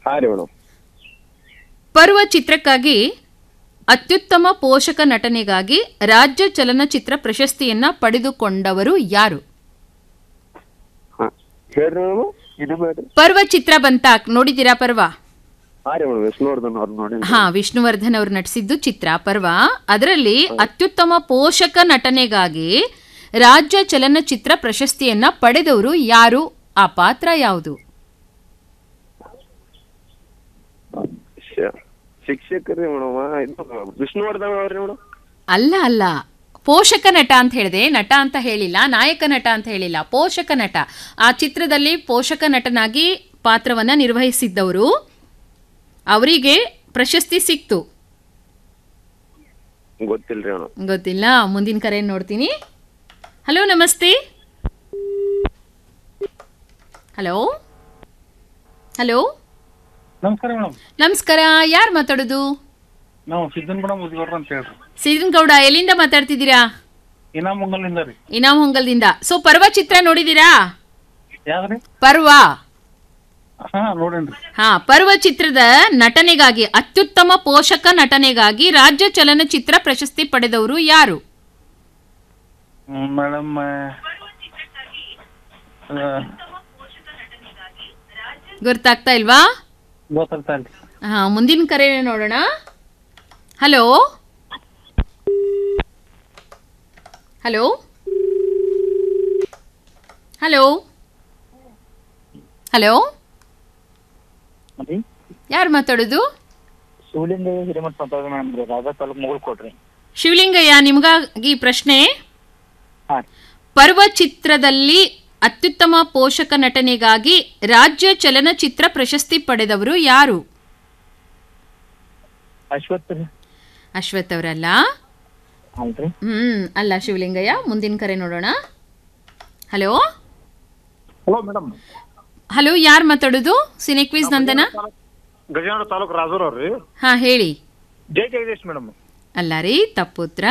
ಹಾ ರೀ ಮೇಡಮ್ ಪರ್ವ ಚಿತ್ರಕ್ಕಾಗಿ ಅತ್ಯುತ್ತಮ ಪೋಷಕ ನಟನೆಗಾಗಿ ರಾಜ್ಯ ಚಲನಚಿತ್ರ ಪ್ರಶಸ್ತಿಯನ್ನ ಪಡೆದುಕೊಂಡವರು ಯಾರು ಹಾ ಹೇಳ್ರಿ ಮೇಡಮ್ ಇದು ಬೇಡ್ರಿ ಪರ್ವ ಚಿತ್ರ ಬಂತ ನೋಡಿದ್ದೀರಾ ಪರ್ವ ಹಾ ರೀ ಮೇಡಮ್ ವಿಷ್ಣುವರ್ಧನ್ ಅವ್ರು ನೋಡಿ ಹಾ ವಿಷ್ಣುವರ್ಧನ್ ಅವರು ನಟಿಸಿದ್ದು ಚಿತ್ರ ಪರ್ವ ಅದರಲ್ಲಿ ಅತ್ಯುತ್ತಮ ಪೋಷಕ ನಟನೆಗಾಗಿ ರಾಜ್ಯ ಚಲನಚಿತ್ರ ಪ್ರಶಸ್ತಿಯನ್ನ ಪಡೆದವರು ಯಾರು ಆ ಪಾತ್ರ ಯಾವುದು ಶ- ಶಿಕ್ಷಕರಿ ಮೇಡಮ್ ಇದು ವಿಷ್ಣುವರ್ಧನ್ ಅವ್ರಿ ಮೇಡಮ್ ಅಲ್ಲ ಅಲ್ಲ ಪೋಷಕ ನಟ ಅಂತ ಹೇಳಿದೆ ನಟ ಅಂತ ಹೇಳಿಲ್ಲ ನಾಯಕ ನಟ ಅಂತ ಹೇಳಿಲ್ಲ ಪೋಷಕ ನಟ ಆ ಚಿತ್ರದಲ್ಲಿ ಪೋಷಕ ನಟನಾಗಿ ಪಾತ್ರವನ್ನ ನಿರ್ವಹಿಸಿದ್ದವರು ಅವರಿಗೆ ಪ್ರಶಸ್ತಿ ಸಿಕ್ತು ಗೊತ್ತಿಲ್ರಿ ಮೇಡಮ್ ಗೊತ್ತಿಲ್ಲ ಮುಂದಿನ ಕರೆ ನೋಡ್ತೀನಿ ಹಲೋ ನಮಸ್ತೆ ಹಲೋ ಹಲೋ ನಮಸ್ಕಾರ ಮೇಡಮ್ ನಮಸ್ಕಾರ ಯಾರು ಮಾತಾಡೋದು ನಾವು ಸಿದ್ದನಗೌಡ ಮುದ್ಗೌಡ್ರ ಅಂತ ಹೇಳ್ರಿ ಸಿದ್ರನ್ ಗೌಡ ಎಲ್ಲಿಂದ ಮಾತಾಡ್ತಿದ್ದೀರಾ ಇನಾಮಂಗಲಿಂದ ರೀ ಇನಾಮ್ ಹೊಂಗಲ್ದಿಂದ ಸೊ ಪರ್ವ ಚಿತ್ರ ನೋಡಿದ್ದೀರಾ ಯಾವ್ದ್ರಿ ಪರ್ವ ಹಾ ನೋಡೇನ್ರಿ ಹಾ ಪರ್ವ ಚಿತ್ರದ ನಟನೆಗಾಗಿ ಅತ್ಯುತ್ತಮ ಪೋಷಕ ನಟನೆಗಾಗಿ ರಾಜ್ಯ ಚಲನಚಿತ್ರ ಪ್ರಶಸ್ತಿ ಪಡೆದವರು ಯಾರು ಮೇಡಮ್ ಗೊತ್ತಾಗ್ತಾ ಇಲ್ವಾ ಗೊತ್ತಾಗ್ತಾ ಇಲ್ರಿ ಹಾ ಮುಂದಿನ ಕರೆ ನೋಡೋಣ ಹಲೋ ಹಲೋ ಹಲೋ ಹಲೋ ಮತ್ತೆ ಯಾರು ಮಾತಾಡೋದು ಶಿವಲಿಂಗ ಹಿರೇಮಠ ಮಾತಾಡೋದು ಮೇಡಮ್ ರೀ ರಾಜಾ ತಾಲೂಕು ಮುಗುಳ್ ಕೊಡ್ರಿ ಶಿವಲಿಂಗಯ್ಯ ನಿಮಗಾಗಿ ಪ್ರಶ್ನೆ ಹಾ ಪರ್ವ ಚಿತ್ರದಲ್ಲಿ ಅತ್ಯುತ್ತಮ ಪೋಷಕ ನಟನೆಗಾಗಿ ರಾಜ್ಯ ಚಲನಚಿತ್ರ ಪ್ರಶಸ್ತಿ ಪಡೆದವರು ಯಾರು ಅಶ್ವಥ್ ರೀ ಅಶ್ವಥ್ ಅವರಲ್ಲ ಅಲ್ರಿ ಹ್ಮ್ ಅಲ್ಲ ಶಿವಲಿಂಗಯ್ಯ ಮುಂದಿನ ಕರೆ ನೋಡೋಣ ಹಲೋ ಹಲೋ ಮೇಡಮ್ ಹಲೋ ಯಾರು ಮಾತಾಡೋದು ಸಿನೆಕ್ವಿಸ್ ನಂದನ ಗಜೇಂದ್ರ ತಾಲೂಕು ರಾಜೂರ್ ಅವ್ರಿ ಹಾ ಹೇಳಿ ಜೈ ಜಗದೀಶ್ ಮೇಡಮ್ ಅಲ್ಲ ರೀ ತಪ್ಪುತ್ರ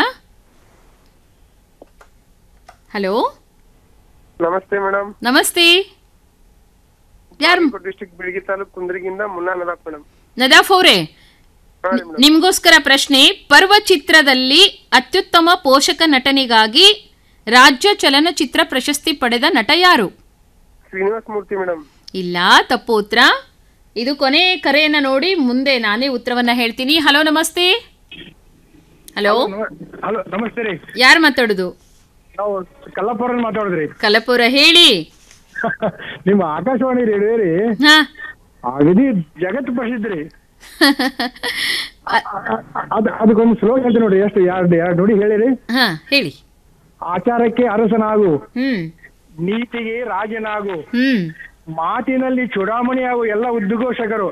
ಹಲೋ ನಮಸ್ತೆ ಮೇಡಮ್ ನಮಸ್ತೆ ಯಾರು ಡಿಸ್ಟ್ರಿಕ್ಟ್ ಬಿಳಿಗಿ ತಾಲೂಕು ಕುಂದ್ರಿಗಿಂದ ಮುನ್ನಾ ನದಾಪ್ ಮೇಡಮ್ ನದಾಫ್ ಅವರೇ ಹಾ ರೀ ಮೇಡಮ್ ನಿಮ್ಗೋಸ್ಕರ ಪ್ರಶ್ನೆ ಪರ್ವ ಚಿತ್ರದಲ್ಲಿ ಅತ್ಯುತ್ತಮ ಪೋಷಕ ನಟನೆಗಾಗಿ ರಾಜ್ಯ ಚಲನಚಿತ್ರ ಪ್ರಶಸ್ತಿ ಪಡೆದ ನಟ ಯಾರು ಶ್ರೀನಿವಾಸ್ ಮೂರ್ತಿ ಮೇಡಮ್ ಇಲ್ಲ ತಪ್ಪು ಉತ್ತರ ಇದು ಕೊನೆ ಕರೆಯನ್ನ ನೋಡಿ ಮುಂದೆ ನಾನೇ ಉತ್ತರವನ್ನ ಹೇಳ್ತೀನಿ ಹಲೋ ನಮಸ್ತೆ ಹಲೋ ಹಲೋ ನಮಸ್ತೆ ರೀ ಯಾರು ಮಾತಾಡುದು ನಾವು ಕಲ್ಲಪ್ಪವ್ರ ಮಾತಾಡಿದ್ರಿ ಕಲಪುರ ಹೇಳಿ ನಿಮ್ಮ ಆಕಾಶವಾಣಿ ರೇಡಿಯೋ ರೀ ಹಾ ಅಗದಿ ಜಗತ್ ಪ್ರಸಿದ್ಧ ರೀ ಅದ್ ಅದಕ್ಕೊಂದು ಸ್ಲೋಗ ಅಂತ ನೋಡಿ ಎಷ್ಟು ಎರಡು ಎರಡು ನುಡಿ ಹೇಳಿರಿ ಹಾ ಹೇಳಿ ಆಚಾರಕ್ಕೆ ಅರಸನಾಗು ಹ್ಮ್ ನೀತಿಗೆ ರಾಜನಾಗು ಹ್ಮ್ ಮಾತಿನಲ್ಲಿ ಚೂಡಾಮಣಿ ಆಗು ಎಲ್ಲ ಉದ್ಘೋಷಕರು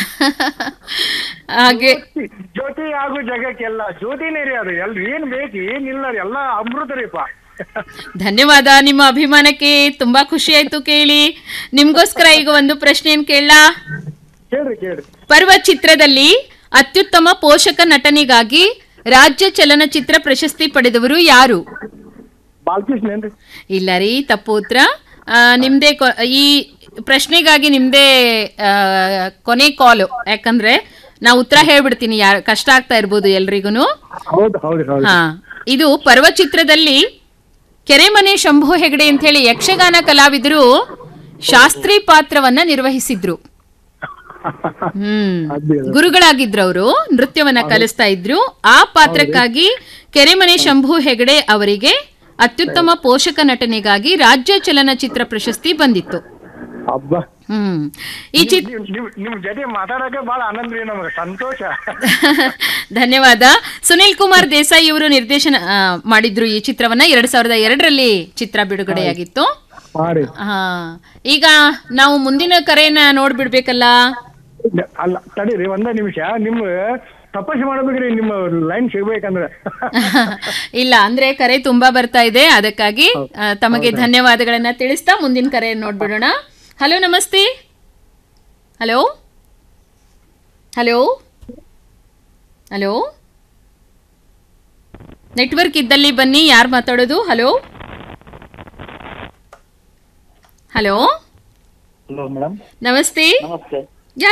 ಹಾಗೆ ಜ್ಯೋತಿ ಆಗು ಜಗಕ್ಕೆಲ್ಲ ಜ್ಯೋತಿನೇ ರೀ ಅದು ಎಲ್ ಏನ್ ಬೇಕು ಏನಿಲ್ಲ ರೀ ಎಲ್ಲ ಅಮೃತ ರೀಪ ಧನ್ಯವಾದ ನಿಮ್ಮ ಅಭಿಮಾನಕ್ಕೆ ತುಂಬಾ ಖುಷಿ ಆಯ್ತು ಕೇಳಿ ನಿಮ್ಗೋಸ್ಕರ ಈಗ ಒಂದು ಪ್ರಶ್ನೆಯನ್ನು ಕೇಳಲಾ ಕೇಳ್ರಿ ಕೇಳ್ರಿ ಪರ್ವ ಚಿತ್ರದಲ್ಲಿ ಅತ್ಯುತ್ತಮ ಪೋಷಕ ನಟನೆಗಾಗಿ ರಾಜ್ಯ ಚಲನಚಿತ್ರ ಪ್ರಶಸ್ತಿ ಪಡೆದವರು ಯಾರು ಬಾಲಕೃಷ್ಣ ಏನ್ರಿ ಇಲ್ಲ ರೀ ತಪ್ಪು ಉತ್ತರ ಆ, ನಿಮ್ದೇ ಕೊ- ಈ ಪ್ರಶ್ನೆಗಾಗಿ ನಿಮ್ದೇ ಆ, ಕೊನೆ ಕಾಲು ಯಾಕಂದ್ರೆ ನಾ ಉತ್ತರ ಹೇಳ್ಬಿಡ್ತೀನಿ ಯಾರು ಕಷ್ಟ ಆಗ್ತಾ ಇರ್ಬೋದು ಎಲ್ರಿಗೂ ಹೌದು ಹೌದು ಹೌದು ಹಾ ಇದು ಪರ್ವ ಚಿತ್ರದಲ್ಲಿ ಕೆರೆಮನೆ ಶಂಭು ಹೆಗಡೆ ಅಂತ ಹೇಳಿ ಯಕ್ಷಗಾನ ಕಲಾವಿದರು ಶಾಸ್ತ್ರಿ ಪಾತ್ರವನ್ನ ನಿರ್ವಹಿಸಿದ್ರು ಹ್ಮ್ ಅದೇ ಗುರುಗಳಾಗಿದ್ರು ಅವರು ನೃತ್ಯವನ್ನ ಕಲಿಸ್ತಾ ಇದ್ರು ಆ ಪಾತ್ರಕ್ಕಾಗಿ ಕೆರೆಮನೆ ಶಂಭು ಹೆಗಡೆ ಅವರಿಗೆ ಅತ್ಯುತ್ತಮ ಪೋಷಕ ನಟನೆಗಾಗಿ ರಾಜ್ಯ ಚಲನಚಿತ್ರ ಪ್ರಶಸ್ತಿ ಬಂದಿತ್ತು ಹಬ್ಬ ಹ್ಮ್ ಈ ಚಿತ್ ನಿಮ್ ನಿಮ್- ನಿಮ್ ಜೊತೆ ಮಾತಾಡಕ್ಕೆ ಬಹಳ ಆನಂದ ರೀ ನಮ್ಗೆ ಸಂತೋಷ ಧನ್ಯವಾದ ಸುನಿಲ್ ಕುಮಾರ್ ದೇಸಾಯಿ ಇವರು ನಿರ್ದೇಶನ ಆ, ಮಾಡಿದ್ರು ಈ ಚಿತ್ರವನ್ನ ಎರಡ್ ಸಾವಿರದ ಎರಡರಲ್ಲಿ ಚಿತ್ರ ಬಿಡುಗಡೆಯಾಗಿತ್ತು ಹಾ ರೀ ಹಾ ಈಗ ನಾವು ಮುಂದಿನ ಕರೆಯನ್ನ ನೋಡ್ಬಿಡ್ಬೇಕಲ್ಲ ಅಲ್ಲ ತಡೀರಿ ಒಂದೇ ನಿಮಿಷ ನಿಮ್ಮ ತಪಾಸಣೆ ಮಾಡ್ಬೇಕ್ರಿ ನಿಮ್ಮ ಲೈನ್ ಸಿಗ್ಬೇಕಂದ್ರೆ ಇಲ್ಲ ಅಂದ್ರೆ ಕರೆ ತುಂಬಾ ಬರ್ತಾ ಇದೆ ಅದಕ್ಕಾಗಿ ಆ, ತಮಗೆ ಧನ್ಯವಾದಗಳನ್ನ ತಿಳಿಸ್ತಾ ಮುಂದಿನ ಕರೆ ನೋಡ್ಬಿಡೋಣ ಹಲೋ ನಮಸ್ತೆ ಹಲೋ ಹಲೋ ಹಲೋ ನೆಟ್ವರ್ಕ್ ಇದ್ದಲ್ಲಿ ಬನ್ನಿ ಯಾರು ಮಾತಾಡೋದು ಹಲೋ ಹಲೋ ಹಲೋ ಮೇಡಮ್ ನಮಸ್ತೆ ನಮಸ್ತೆ